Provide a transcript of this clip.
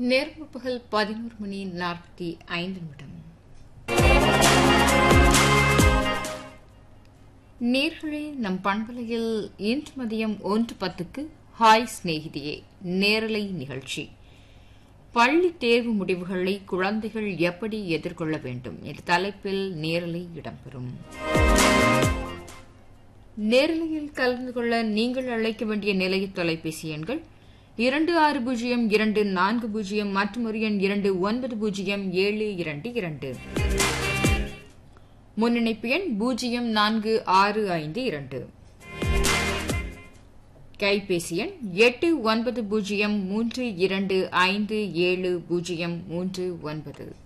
நேரம் பகல் பதினோரு மணி நாற்பத்தி ஐந்து நிமிடம் நேர்களே நம் பண்பலையில் இன்று மதியம் ஒன்று பத்துக்கு ஹாய் சிநேகிதியே நேரலை நிகழ்ச்சி பள்ளி தேர்வு முடிவுகளை குழந்தைகள் எப்படி எதிர்கொள்ள வேண்டும் என்ற தலைப்பில் நேரலை இடம்பெறும் நேரலையில் கலந்து கொள்ள நீங்கள் அழைக்க வேண்டிய நிலைய தொலைபேசி எண்கள் இரண்டு ஆறு பூஜ்ஜியம் இரண்டு நான்கு பூஜ்ஜியம் மற்றும் ஒரு எண் இரண்டு ஒன்பது பூஜ்ஜியம் ஏழு இரண்டு இரண்டு முன்னிணைப்பு எண் பூஜ்ஜியம் நான்கு ஆறு ஐந்து இரண்டு கைபேசி எண் எட்டு ஒன்பது பூஜ்ஜியம் மூன்று இரண்டு ஐந்து ஏழு பூஜ்ஜியம் மூன்று ஒன்பது